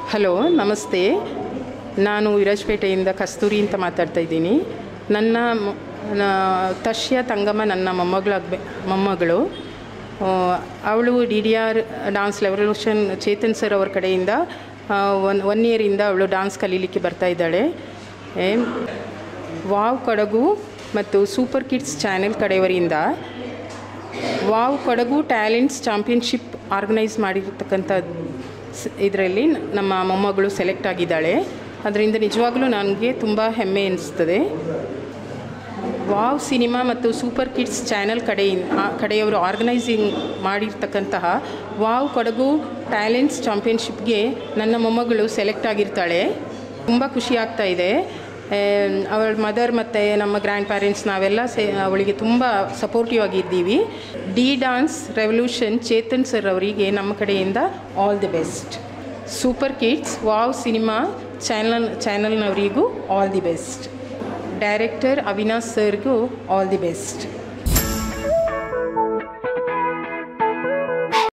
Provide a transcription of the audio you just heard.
hello ನಮಸ್ತೆ ನಾನು ವಿರಾಜಪೇಟೆಯಿಂದ ಕಸ್ತೂರಿ ಅಂತ ಮಾತಾಡ್ತಾ ಇದ್ದೀನಿ ನನ್ನ ಮ- ನ- ತಶ್ಯ ತಂಗಮ್ಮ ನನ್ನ ಮೊಮ್ಮಗಳಾಗಬೇ ಮೊಮ್ಮಗಳು ಅವಳು D D R dance revolution Chetan sir ಅವ್ರ ಕಡೆಯಿಂದ ಒನ್ ಒನ್ ಇಯರಿಂದ ಅವಳು ಡಾನ್ಸ್ ಕಲೀಲಿಕ್ಕೆ ಬರ್ತಾ ಇದ್ದಾಳೆ ಏ- ವಾವ್ ಕೊಡಗು ಮತ್ತು ಸೂಪರ್ ಕಿಡ್ಸ್ ಚಾನೆಲ್ ಕಡೆಯವರಿಂದ wow Kodagu talents championship organise ಮಾಡಿರ್ತಕ್ಕಂಥ ಇದರಲ್ಲಿ ನಮ್ಮ ಮೊಮ್ಮಗಳು ಸೆಲೆಕ್ಟ್ ಆಗಿದ್ದಾಳೆ ಅದರಿಂದ ನಿಜವಾಗ್ಲೂ ನನಗೆ ತುಂಬ ಹೆಮ್ಮೆ ಅನಿಸ್ತದೆ ವಾವ್ ಸಿನಿಮಾ ಮತ್ತು ಸೂಪರ್ ಕಿಡ್ಸ್ ಚಾನೆಲ್ ಕಡೆಯಿಂದ ಆ ಕಡೆಯವರು ಆರ್ಗನೈಸಿಂಗ್ ಮಾಡಿರ್ತಕ್ಕಂತಹ ವಾವ್ ಕೊಡಗು ಟ್ಯಾಲೆಂಟ್ಸ್ ಚಾಂಪಿಯನ್ಶಿಪ್ಗೆ ನನ್ನ ಮೊಮ್ಮಗಳು ಸೆಲೆಕ್ಟ್ ಆಗಿರ್ತಾಳೆ ತುಂಬ ಖುಷಿ ಆಗ್ತಾ ಇದೆ ಆಮ್, ಅವಳ ಮದರ್ ಮತ್ತು ನಮ್ಮ ಗ್ರ್ಯಾಂಡ್ ಪ್ಯಾರೆಂಟ್ಸ್ ನಾವೆಲ್ಲ ಸೇ ಅವಳಿಗೆ ತುಂಬ ಸಪೋರ್ಟಿವ್ ಆಗಿದ್ದೀವಿ D dance revolution Chetan sir ಅವರಿಗೆ ನಮ್ಮ ಕಡೆಯಿಂದ all the best super kids wow cinema channel ಚಾನಲ್ನವರಿಗೂ all the best director Avinash ಸರ್ಗೂ ಆಲ್ ದಿ ಬೆಸ್ಟ್